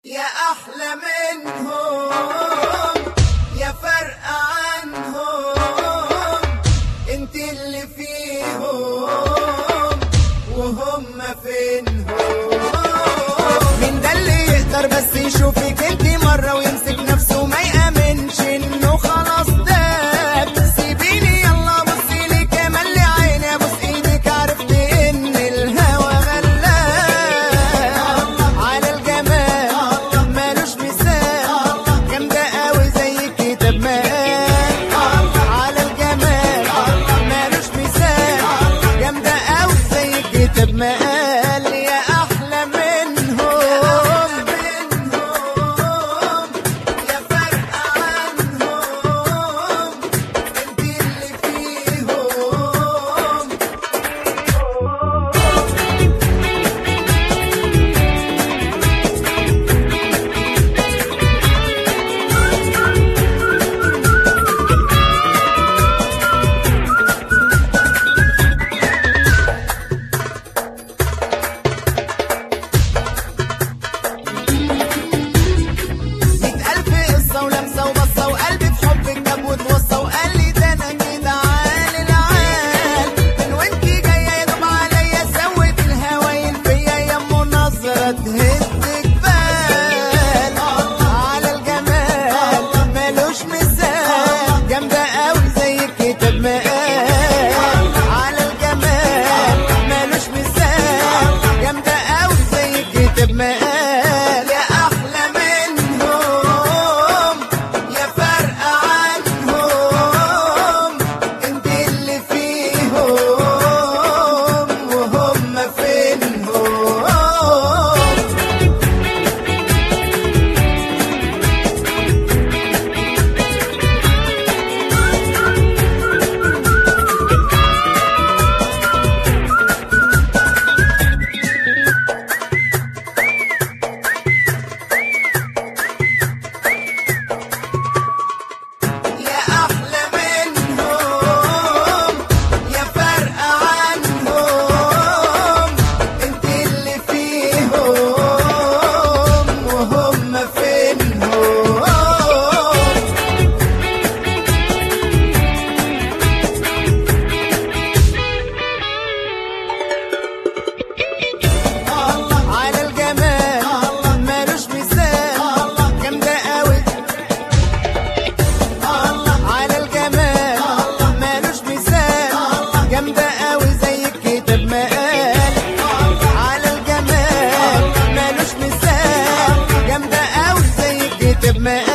يا أحلى منهم يا فرق عنهم انت اللي فيهم وهم فينهم مين ده اللي يقدر بس يشوفك انت مرة ويمسك نفسه ما يأمنش انه خلاص داب سيبيني يلا بصي لي كمان لعيني ابوس ايدك عرفت ان الهوى غلاب على الجمال مالوش مثال جامدة قوي زي الكتاب مقال على الجمال مالوش مثال جامدة قوي زي الكتاب مقال يا احلى منهم يا فرق عنهم انت اللي فيهم مية ألف قصة ولمسة وبصة وقلبي في حبك جاب وتوصى وقال لي ده أنا كده عال العال من وانتي جاية يا دوب عليا سوت الهوايل فيا يا أم نظرة تهد جبال على الجمال مالوش مثال جامدة قوي زي الكتاب مقال على الجمال مالوش مثال جامدة قوي زي الكتاب مقال يا أحلى منهم يا فرق عنهم انت اللي فيهم وهم فينهم يا أحلى منهم يا فرق عنهم انت اللي فيهم وهم فينهم على الجمال مالوش مثال جامدة قوي على الجمال مالوش مثال جامدة قوي زي الكتاب مقال على الجمال مالوش مثال جامدة قوي زي الكتاب مقال